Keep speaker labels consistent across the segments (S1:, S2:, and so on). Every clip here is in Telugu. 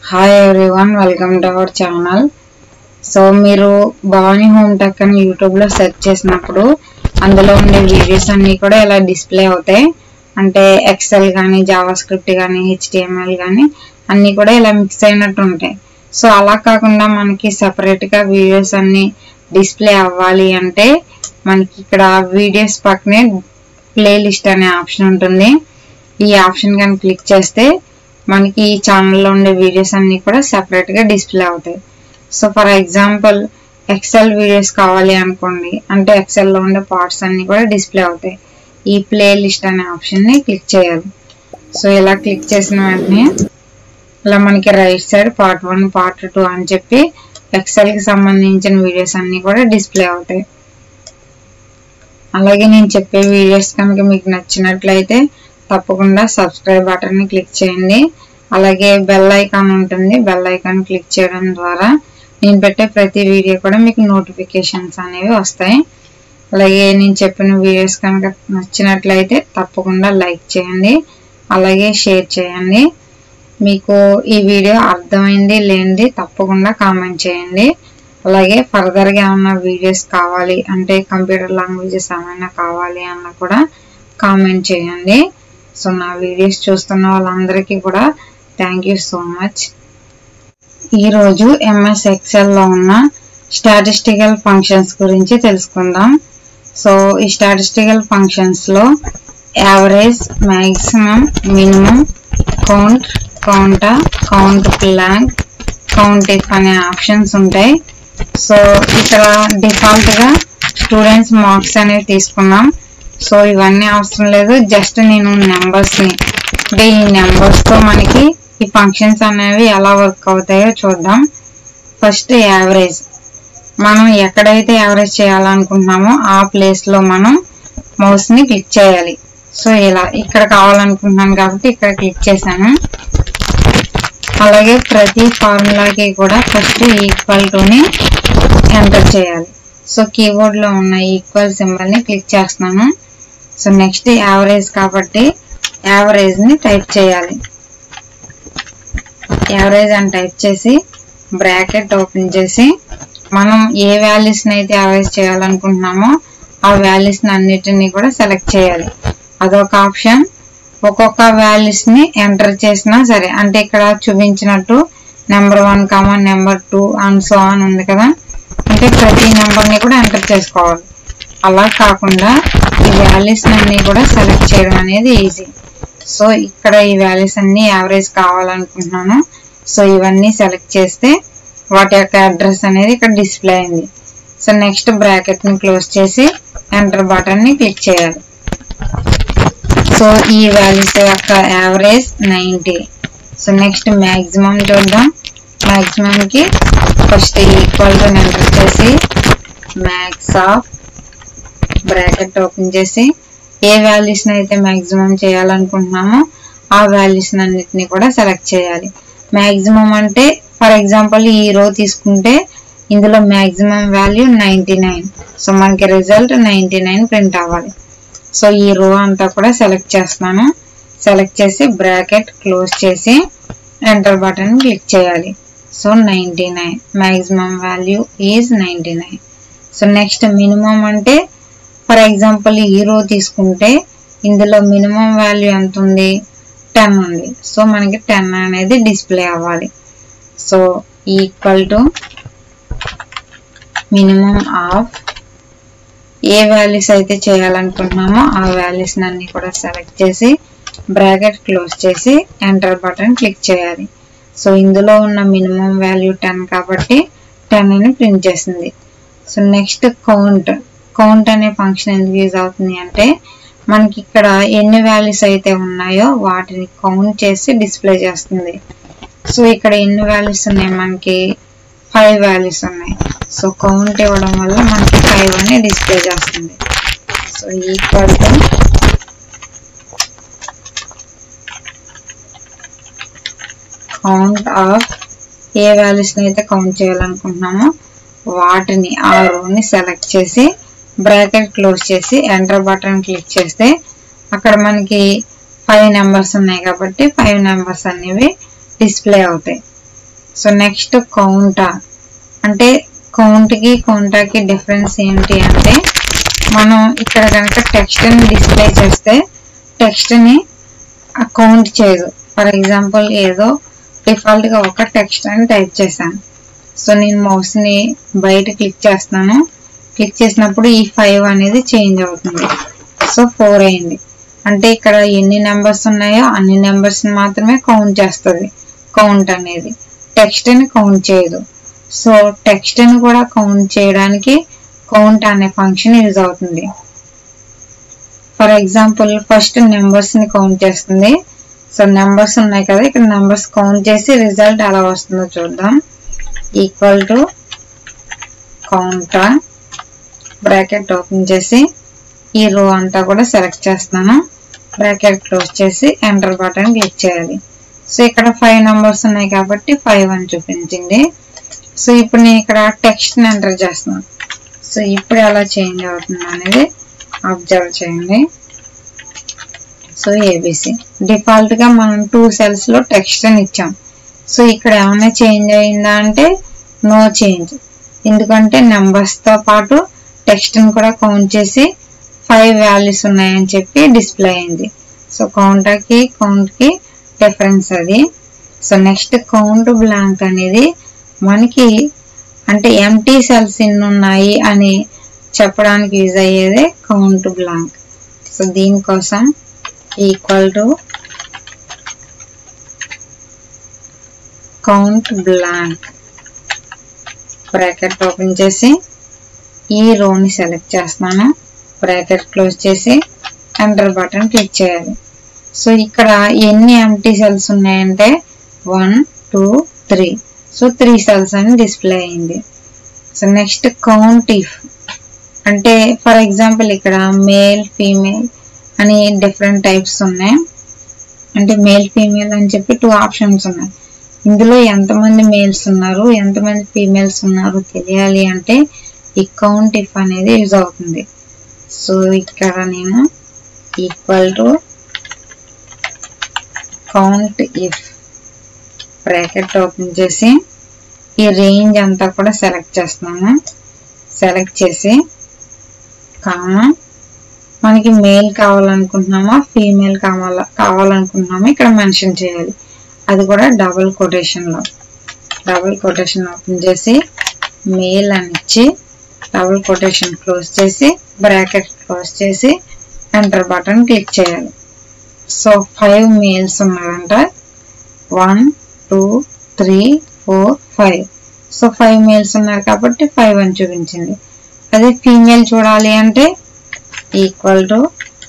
S1: hi everyone welcome to our channel so మీరు భవానీ హోమ్ టెక్ అని యూట్యూబ్లో సెర్చ్ చేసినప్పుడు అందులో ఉండే వీడియోస్ అన్నీ కూడా ఇలా డిస్ప్లే అవుతాయి అంటే ఎక్సెల్ కానీ జావా స్క్రిప్ట్ కానీ హెచ్టిఎంఎల్ కానీ అన్నీ కూడా ఇలా మిక్స్ అయినట్టు ఉంటాయి సో అలా కాకుండా మనకి సెపరేట్గా వీడియోస్ అన్నీ డిస్ప్లే అవ్వాలి అంటే మనకి ఇక్కడ వీడియోస్ పక్కనే ప్లేలిస్ట్ అనే ఆప్షన్ ఉంటుంది ఈ ఆప్షన్ కానీ క్లిక్ చేస్తే మనకి ఈ ఛానల్లో ఉండే వీడియోస్ అన్ని కూడా సెపరేట్ గా డిస్ప్లే అవుతాయి so for example Excel videos కావాలి అనుకోండి అంటే ఎక్సెల్ లో ఉండే పార్ట్స్ అన్ని కూడా డిస్ప్లే అవుతాయి ఈ ప్లే లిస్ట్ అనే ఆప్షన్ ని క్లిక్ చేయాలి సో ఇలా క్లిక్ చేసిన వెంటనే ఇలా మనకి right side part one part two అని చెప్పి ఎక్సెల్ కి సంబంధించిన వీడియోస్ అన్ని కూడా డిస్ప్లే అవుతాయి అలాగే నేను చెప్పే వీడియోస్ కనుక మీకు నచ్చినట్లయితే తప్పకుండా సబ్స్క్రైబ్ బటన్ ని క్లిక్ చేయండి అలాగే బెల్ ఐకాన్ ఉంటుంది బెల్ ఐకాన్ క్లిక్ చేయడం ద్వారా నేను పెట్టే ప్రతి వీడియో కూడా మీకు నోటిఫికేషన్స్ అనేవి వస్తాయి అలాగే నేను చెప్పిన వీడియోస్ కనుక నచ్చినట్లయితే తప్పకుండా లైక్ చేయండి అలాగే షేర్ చేయండి మీకు ఈ వీడియో అర్థమైంది లేనిది తప్పకుండా కామెంట్ చేయండి అలాగే ఫర్దర్గా ఏమన్నా వీడియోస్ కావాలి అంటే కంప్యూటర్ లాంగ్వేజెస్ ఏమైనా కావాలి అన్న కూడా కామెంట్ చేయండి సో నా వీడియోస్ చూస్తున్న వాళ్ళందరికీ కూడా థ్యాంక్ యూ సో మచ్ ఈరోజు ఎంఎస్ ఎక్సెల్లో ఉన్న స్టాటిస్టికల్ ఫంక్షన్స్ గురించి తెలుసుకుందాం సో ఈ స్టాటిస్టికల్ ఫంక్షన్స్లో average maximum minimum count counta count blank count if అనే ఆప్షన్స్ ఉంటాయి సో ఇక్కడ డిఫాల్ట్గా స్టూడెంట్స్ మార్క్స్ అనేవి తీసుకున్నాం సో ఇవన్నీ అవసరం లేదు జస్ట్ నేను నెంబర్స్ని అంటే ఈ నెంబర్స్తో మనకి ఈ ఫంక్షన్స్ అనేవి ఎలా వర్క్ అవుతాయో చూద్దాం ఫస్ట్ యావరేజ్ మనం ఎక్కడైతే యావరేజ్ చేయాలనుకుంటున్నామో ఆ ప్లేస్లో మనం మౌస్ని క్లిక్ చేయాలి సో ఇలా ఇక్కడ కావాలనుకుంటున్నాను కాబట్టి ఇక్కడ క్లిక్ చేశాను అలాగే ప్రతి ఫార్ములాకి కూడా ఫస్ట్ ఈక్వల్ టుని ఎంటర్ చేయాలి సో కీబోర్డ్లో ఉన్న ఈక్వల్ సింబల్ని క్లిక్ చేస్తున్నాను సో నెక్స్ట్ యావరేజ్ కాబట్టి యావరేజ్ని టైప్ చేయాలి యావరేజ్ అని టైప్ చేసి బ్రాకెట్ ఓపెన్ చేసి మనం ఏ వాల్యూస్ని అయితే యావరేజ్ చేయాలనుకుంటున్నామో ఆ వాల్యూస్ని అన్నిటిని కూడా సెలెక్ట్ చేయాలి అదొక ఆప్షన్ ఒక్కొక్క వాల్యూస్ని ఎంటర్ చేసినా సరే అంటే ఇక్కడ చూపించినట్టు number one common number two and so అని ఉంది కదా అంటే ప్రతి నెంబర్ని కూడా ఎంటర్ చేసుకోవాలి అలా కాకుండా ఈ వాల్యూస్ అన్ని కూడా సెలెక్ట్ చేయడం అనేది ఈజీ సో ఇక్కడ ఈ వాల్యూస్ అన్ని యావరేజ్ కావాలనుకుంటున్నాను సో ఇవన్నీ సెలెక్ట్ చేస్తే వాటి యొక్క అడ్రస్ అనేది ఇక్కడ డిస్ప్లే అయింది సో నెక్స్ట్ బ్రాకెట్ ని క్లోజ్ చేసి ఎంటర్ బటన్ ని క్లిక్ చేయాలి సో ఈ వాల్యూస్ యొక్క average ninety so next maximum చూద్దాం మ్యాక్సిమం కి ఫస్ట్ ఈక్వల్ టు ఎంటర్ చేసి మ్యాక్స్ ఆఫ్ బ్రాకెట్ ఓపెన్ చేసి ఏ వాల్యూస్ అయితే మ్యాక్సిమం చేయాలనుకుంటున్నామో ఆ వాల్యూస్ అన్నిటిని కూడా సెలెక్ట్ చేయాలి మ్యాక్సిమం అంటే ఫర్ ఎగ్జాంపుల్ ఈ రో తీసుకుంటే ఇందులో maximum value ninety nine so మనకి రిజల్ట్ నైంటీ నైన్ ప్రింట్ అవ్వాలి సో ఈ రో అంతా కూడా సెలెక్ట్ చేస్తున్నాను సెలెక్ట్ చేసి బ్రాకెట్ క్లోజ్ చేసి ఎంటర్ బటన్ క్లిక్ చేయాలి so ninety nine maximum value is ninety nine so next minimum అంటే ఫర్ ఎగ్జాంపుల్ ఈ రో తీసుకుంటే ఇందులో మినిమం వాల్యూ ఎంత ఉంది టెన్ ఉంది సో మనకి టెన్ అనేది డిస్ప్లే అవ్వాలి so equal to minimum of ఏ వాల్యూస్ అయితే చేయాలనుకుంటున్నామో ఆ వాల్యూస్ అన్ని కూడా సెలెక్ట్ చేసి బ్రాకెట్ క్లోజ్ చేసి ఎంటర్ బటన్ క్లిక్ చేయాలి సో ఇందులో ఉన్న మినిమం వాల్యూ టెన్ కాబట్టి టెన్ అని ప్రింట్ చేసింది సో నెక్స్ట్ కౌంట్ కౌంట్ అనే ఫంక్షన్ ఎందుకు యూజ్ అవుతుంది అంటే మనకి ఇక్కడ ఎన్ని వాల్యూస్ అయితే ఉన్నాయో వాటిని కౌంట్ చేసి డిస్ప్లే చేస్తుంది సో ఇక్కడ ఎన్ని వాల్యూస్ ఉన్నాయి మనకి ఫైవ్ వాల్యూస్ ఉన్నాయి సో కౌంట్ ఇవ్వడం వల్ల మనకి ఫైవ్ అని డిస్ప్లే చేస్తుంది so equal to count of ఏ వాల్యూస్ని అయితే కౌంట్ చేయాలనుకుంటున్నామో వాటిని ఆ రోని సెలెక్ట్ చేసి బ్రాకెట్ క్లోజ్ చేసి ఎంటర్ బటన్ క్లిక్ చేస్తే అక్కడ మనకి ఫైవ్ నెంబర్స్ ఉన్నాయి కాబట్టి ఫైవ్ నెంబర్స్ అనేవి డిస్ప్లే అవుతాయి సో నెక్స్ట్ కౌంటా అంటే కౌంట్కి కౌంటాకి డిఫరెన్స్ ఏంటి అంటే మనం ఇక్కడ కనుక టెక్స్ట్ని డిస్ప్లే చేస్తే టెక్స్ట్ని కౌంట్ చేయదు ఫర్ ఎగ్జాంపుల్ ఏదో డిఫాల్ట్గా ఒక టెక్స్ట్ అని టైప్ చేశాను సో నేను మౌస్ని బయట క్లిక్ చేస్తున్నాను క్లిక్ చేసినప్పుడు ఈ ఫైవ్ అనేది చేంజ్ అవుతుంది సో ఫోర్ అయింది అంటే ఇక్కడ ఎన్ని నెంబర్స్ ఉన్నాయో అన్ని నెంబర్స్ మాత్రమే కౌంట్ చేస్తుంది కౌంట్ అనేది టెక్స్ట్ని కౌంట్ చేయదు సో టెక్స్ట్ని కూడా కౌంట్ చేయడానికి కౌంట్ అనే ఫంక్షన్ యూజ్ అవుతుంది ఫర్ ఎగ్జాంపుల్ ఫస్ట్ నెంబర్స్ని కౌంట్ చేస్తుంది సో నెంబర్స్ ఉన్నాయి కదా ఇక్కడ నెంబర్స్ కౌంట్ చేసి రిజల్ట్ ఎలా వస్తుందో చూద్దాం equal to counta bracket open చేసి ఈ రో అంతా కూడా సెలెక్ట్ చేస్తున్నాను బ్రాకెట్ క్లోజ్ చేసి ఎంటర్ బటన్ క్లిక్ చేయాలి సో ఇక్కడ ఫైవ్ నెంబర్స్ ఉన్నాయి కాబట్టి ఫైవ్ అని చూపించింది సో ఇప్పుడు నేను ఇక్కడ టెక్స్ట్ ఎంటర్ చేస్తున్నాను సో ఇప్పుడు ఎలా చేంజ్ అవుతుంది అనేది అబ్జర్వ్ చేయండి సో ఏబిసి డిఫాల్ట్ గా మనం టూ సెల్స్ లో టెక్స్ట్ అని ఇచ్చాం సో ఇక్కడ ఏమైనా చేంజ్ అయిందా అంటే నో చేంజ్ ఎందుకంటే నెంబర్స్ తో పాటు టెక్స్ట్ ని కూడా కౌంట్ చేసి ఫైవ్ వాల్యూస్ ఉన్నాయని చెప్పి డిస్ప్లే అయింది సో కౌంటాకి కౌంట్ కి డిఫరెన్స్ అది సో నెక్స్ట్ కౌంట్ బ్లాంక్ అనేది మనకి అంటే ఎంటీ సెల్స్ ఎన్ని ఉన్నాయి అని చెప్పడానికి యూజ్ అయ్యేదే కౌంట్ బ్లాంక్ సో దీనికోసం equal to count blank bracket open చేసి ఈ రోని సెలెక్ట్ చేస్తున్నాను బ్రాకెట్ క్లోజ్ చేసి ఎంటర్ బటన్ క్లిక్ చేయాలి సో ఇక్కడ ఎన్ని ఎంటీ సెల్స్ ఉన్నాయంటే one two three so three cells అని డిస్ప్లే అయింది సో నెక్స్ట్ కౌంట్ ఇఫ్ అంటే ఫర్ ఎగ్జాంపుల్ ఇక్కడ మేల్ ఫీమేల్ అని డిఫరెంట్ టైప్స్ ఉన్నాయి అంటే మేల్ ఫీమేల్ అని చెప్పి టూ ఆప్షన్స్ ఉన్నాయి ఇందులో ఎంతమంది మేల్స్ ఉన్నారు ఎంతమంది ఫీమేల్స్ ఉన్నారు తెలియాలి అంటే ఈ కౌంట్ ఇఫ్ అనేది యూజ్ అవుతుంది సో ఇక్కడ నేను equal to count if bracket open చేసి ఈ రేంజ్ అంతా కూడా సెలెక్ట్ చేస్తున్నాను సెలెక్ట్ చేసి కామా మనకి మేల్ కావాలనుకుంటున్నామా ఫీమేల్ కావాల కావాలనుకుంటున్నామా ఇక్కడ మెన్షన్ చేయాలి అది కూడా డబుల్ కొటేషన్లో డబుల్ కొటేషన్ ఓపెన్ చేసి మేల్ అని ఇచ్చి డబుల్ కొటేషన్ క్లోజ్ చేసి బ్రాకెట్ క్లోజ్ చేసి ఎంటర్ బటన్ క్లిక్ చేయాలి సో ఫైవ్ మేల్స్ ఉన్నారంట one two three four five so five males ఉన్నారు కాబట్టి ఫైవ్ అని చూపించింది అదే ఫీమేల్ చూడాలి అంటే equal to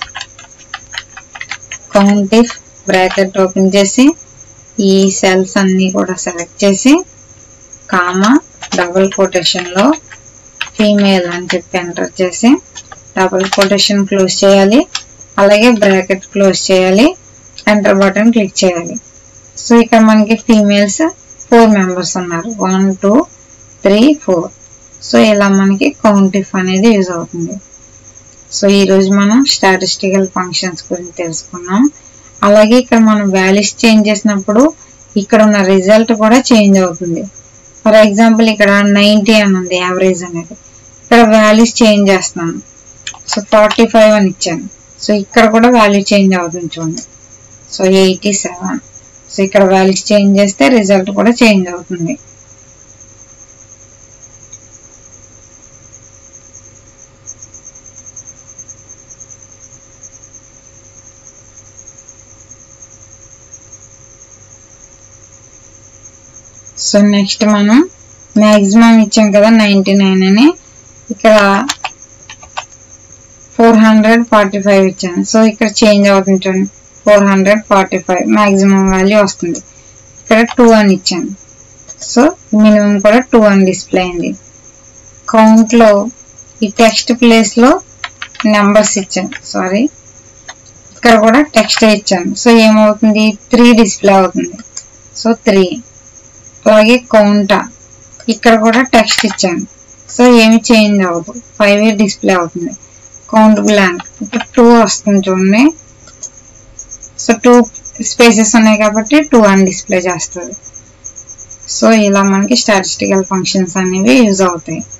S1: count if bracket open చేసి ఈ సెల్స్ అన్ని కూడా సెలెక్ట్ చేసి కామా డబుల్ కొటేషన్లో ఫీమేల్ అని చెప్పి ఎంటర్ చేసి డబుల్ కొటేషన్ క్లోజ్ చేయాలి అలాగే బ్రాకెట్ క్లోజ్ చేయాలి ఎంటర్ బటన్ క్లిక్ చేయాలి సో ఇక్కడ మనకి ఫీమేల్స్ ఫోర్ మెంబర్స్ ఉన్నారు one two three four so ఇలా మనకి కౌంట్ ఇఫ్ అనేది యూజ్ అవుతుంది సో ఈరోజు మనం స్టాటిస్టికల్ ఫంక్షన్స్ గురించి తెలుసుకున్నాం అలాగే ఇక్కడ మనం వాల్యూస్ చేంజ్ చేసినప్పుడు ఇక్కడ ఉన్న రిజల్ట్ కూడా చేంజ్ అవుతుంది ఫర్ ఎగ్జాంపుల్ ఇక్కడ నైంటీ అని ఉంది యావరేజ్ అనేది ఇక్కడ వాల్యూస్ చేంజ్ చేస్తున్నాను సో ఫార్టీ ఫైవ్ అని ఇచ్చాను సో ఇక్కడ కూడా వాల్యూ చేంజ్ అవుతుంది చూడండి సో ఎయిటీ సెవెన్ సో ఇక్కడ వాల్యూస్ చేంజ్ చేస్తే రిజల్ట్ కూడా చేంజ్ అవుతుంది సో నెక్స్ట్ మనం మ్యాక్సిమం ఇచ్చాం కదా నైంటీ నైన్ అని ఇక్కడ ఫోర్ హండ్రెడ్ ఫార్టీ ఫైవ్ ఇచ్చాను సో ఇక్కడ చేంజ్ అవుతుంది చూడండి four hundred forty five maximum value వస్తుంది ఇక్కడ టూ అని ఇచ్చాను సో మినిమం కూడా టూ అని డిస్ప్లే అయింది కౌంట్లో ఈ టెక్స్ట్ ప్లేస్లో నెంబర్స్ ఇచ్చాను సారీ ఇక్కడ కూడా టెక్స్ట్ ఇచ్చాను సో ఏమవుతుంది త్రీ డిస్ప్లే అవుతుంది సో త్రీ అలాగే కౌంటా ఇక్కడ కూడా టెక్స్ట్ ఇచ్చాను సో ఏమి చేంజ్ అవ్వదు ఫైవ్ డిస్ప్లే అవుతుంది కౌంట్ బ్లాంక్ ఇప్పుడు టూ వస్తుంది చూడండి సో టూ స్పేసెస్ ఉన్నాయి కాబట్టి టూ అని డిస్ప్లే చేస్తుంది సో ఇలా మనకి స్టాటిస్టికల్ ఫంక్షన్స్ అనేవి యూజ్ అవుతాయి